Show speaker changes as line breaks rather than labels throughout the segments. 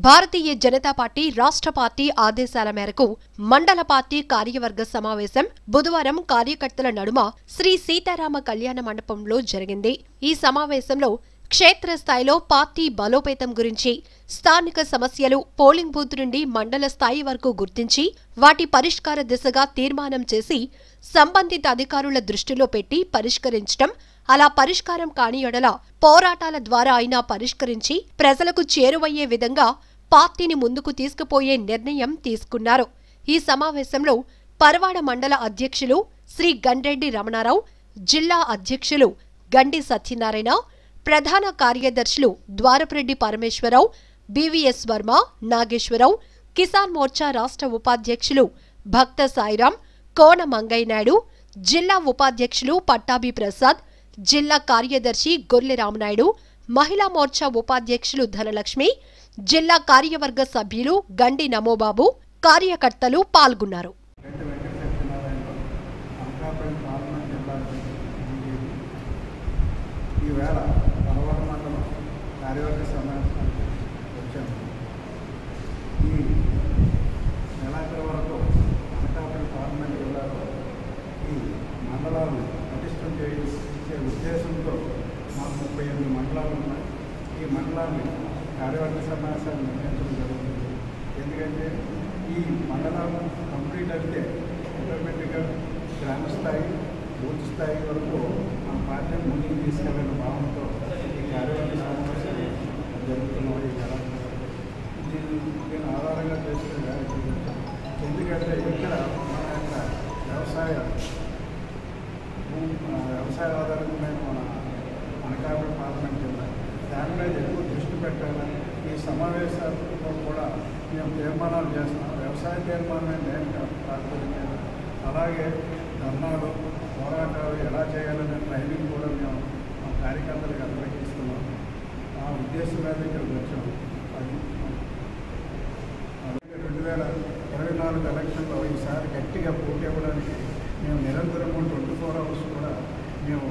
భారతీయ Janata party రాష్ట్ర party ఆదేశాల మేరకు మండల పార్టీ కార్యవర్గ సమావేశం బుధవారం కార్యకర్తల నడుమ శ్రీ సీతారామ కళ్యాణ మండపంలో జరిగింది ఈ సమావేశంలో క్షేత్రస్థాయిలో పార్టీ బలోపేతం గురించి స్థానిక సమస్యలు పోలింగ్ బూత్ నుండి మండల స్థాయి వరకు గుర్తించి వాటి పరిష్కార దిశగా తీర్మానం చేసి సంబంధిత అధికారుల దృష్టిలో పెట్టి పరిష్కరించడం అలా పరిష్కారం కాని ఎడల పోరాటాల ద్వారా అయినా పరిష్కరించి ప్రజలకు చేరువయ్యే విధంగా పార్టీని ముందుకు తీసుకుపోయే నిర్ణయం తీసుకున్నారు ఈ సమావేశంలో పరవాడ మండల అధ్యక్షులు శ్రీ గండ్రెడ్డి రమణారావు జిల్లా అధ్యక్షులు గండి సత్యనారాయణ ప్రధాన కార్యదర్శులు ద్వారపురెడ్డి పరమేశ్వరరావు బివిఎస్ వర్మ నాగేశ్వరరావు కిసాన్ మోర్చా రాష్ట్ర ఉపాధ్యక్షులు భక్త సాయిరాం కోన మంగయ్య నాయుడు జిల్లా ఉపాధ్యక్షులు పట్టాభి ప్రసాద్ జిల్లా కార్యదర్శి గొర్లె రామనాయుడు మహిళా మోర్చా ఉపాధ్యక్షులు ధనలక్ష్మి జిల్లా కార్యవర్గ సభ్యులు గండి నమోబాబు కార్యకర్తలు పాల్గొన్నారు
రెడ్డి వెంకట సత్యనారాయణ అనకాపల్లి పార్లమెంట్ జిల్లా బీజేపీ ఈవేళ పరవర మండలం కార్యవర్గ సమావేశానికి వచ్చాము ఈ నెలాఖరు వరకు అనకాపల్లి పార్లమెంట్ జిల్లాలో ఈ మండలాలను పటిష్టం చేసే ఉద్దేశంతో మాకు ముప్పై ఎనిమిది మండలాలు ఉన్నాయి ఈ మండలాన్ని కార్యవర్గ సమావేశాన్ని నిర్ణయించడం జరుగుతుంది ఎందుకంటే ఈ మండలం కంప్లీట్ అయితే ఆటోమేటిక్గా గ్రామ స్థాయి బూత్ స్థాయి వరకు మన పార్టీని ముందుకు తీసుకెళ్ళిన భావంతో ఈ కార్యవర్గ సమావేశాలు జరుగుతున్నాయి ఈ నెల దీన్ని దీని ఆధారంగా చేసుకుని వ్యాఖ్యానించాం. ఎందుకంటే ఇక్కడ మన యొక్క వ్యవసాయ భూ- ఆ, వ్యవసాయ ఆధారితమైన మన అనకాపల్లి పార్లమెంట్ జిల్లా దాని మీద ఎక్కువ దృష్టి పెట్టాలని ఈ సమావేశాల్లో కూడా మేము తీర్మానాలు చేస్తున్నాం వ్యవసాయ తీర్మానమే నేను ప్రాతిపదికన అలాగే ధర్నాలు పోరాటాలు ఎలా చేయాలనే ట్రైనింగ్ కూడా మేము మా కార్యకర్తలకు అందరికీ ఇస్తున్నాం ఆ ఉద్దేశం మీద ఇక్కడికి వచ్చాం అది అలాగే రెండు వేల ఇరవై నాలుగు ఎలక్షన్లో ఈసారి గట్టిగా పోటీ ఇవ్వడానికి మేము నిరంతరం ట్వంటీ ఫోర్ అవర్స్ కూడా మేము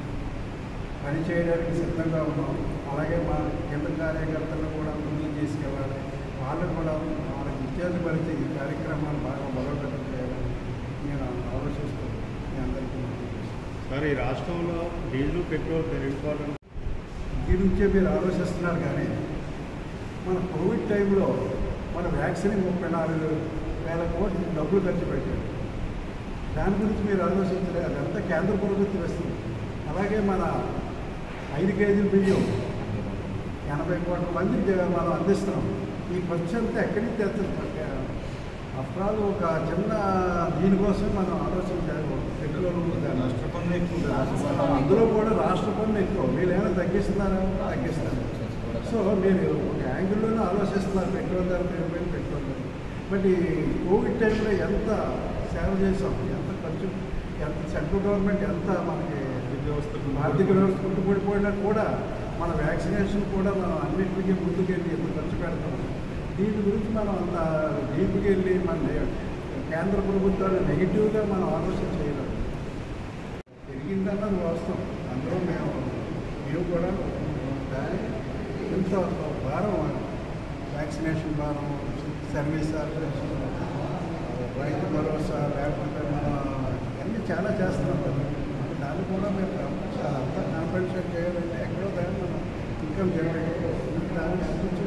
పని చేయడానికి సిద్ధంగా ఉన్నాం అలాగే మా కింద కార్యకర్తలను కూడా ముందుకు తీసుకెళ్ళాలి వాళ్ళకు కూడా వాళ్ళకి ఉత్తేజపరిచి ఈ కార్యక్రమాలు బాగా బలోపేతం చేయాలని నేను ఆలోచిస్తూ మీ అందరికీ తెలియజేస్తున్నాను.
సార్ ఈ రాష్ట్రంలో డీజిల్ పెట్రోల్ పెరిగిపోవడం
దీని నుంచే మీరు ఆలోచిస్తున్నారు కానీ మన కోవిడ్ టైంలో మన వ్యాక్సిన్ ముప్పై నాలుగు వేల కోట్లు డబ్బులు ఖర్చు పెట్టారు దాని గురించి మీరు ఆలోచించలేదు అదంతా కేంద్ర ప్రభుత్వం ఇస్తుంది అలాగే మన ఐదు కేజీల బియ్యం ఎనభై కోట్ల మందికి మనం అందిస్తున్నాం ఈ ఖర్చు అంతా ఎక్కడి నుంచి తెస్తుంది ఆఫ్టర్ ఆల్ ఒక చిన్న దీనికోసం మనం ఆలోచించాలి పెట్రోల్
రాష్ట్ర పన్ను ఎక్కువ రాష్ట్ర పన్ను
అందులో కూడా రాష్ట్ర పన్ను ఎక్కువ మీరు ఏమైనా తగ్గిస్తున్నారా తగ్గిస్తారు సో మీరు ఒక యాంగిల్లోనే ఆలోచిస్తున్నారు పెట్రోల్ ధర పెరిగిపోయింది పెట్రోల్ ధర బట్ ఈ కోవిడ్ టైంలో ఎంత సేవ చేసాం ఎంత ఖర్చు ఎంత సెంట్రల్ గవర్నమెంట్ ఎంత మనకి
వ్యవస్థకు
ఆర్థిక వ్యవస్థ కుంటుపడిపోయినా కూడా మన వ్యాక్సినేషన్ కూడా మనం అన్నింటికీ ముందుకెళ్ళి ఎంత ఖర్చు పెడతాం దీని గురించి మనం అంత డీప్కి వెళ్ళి మన కేంద్ర ప్రభుత్వాలు నెగిటివ్గా మనం ఆలోచన చేయలేము పెరిగిందన్నది వాస్తవం అందులో మేము మేము కూడా దాని ఎంత భారం వ్యాక్సినేషన్ భారం సర్వీస్ ఆపరేషన్ రైతు భరోసా లేకపోతే మన అన్నీ చాలా చేస్తున్నాం కదా దాన్ని కూడా మేము చాలా అంతా కాంపెన్సేట్ చేయాలంటే ఎక్కడో దాన్ని మనం ఇన్కమ్ జనరేట్ దాన్ని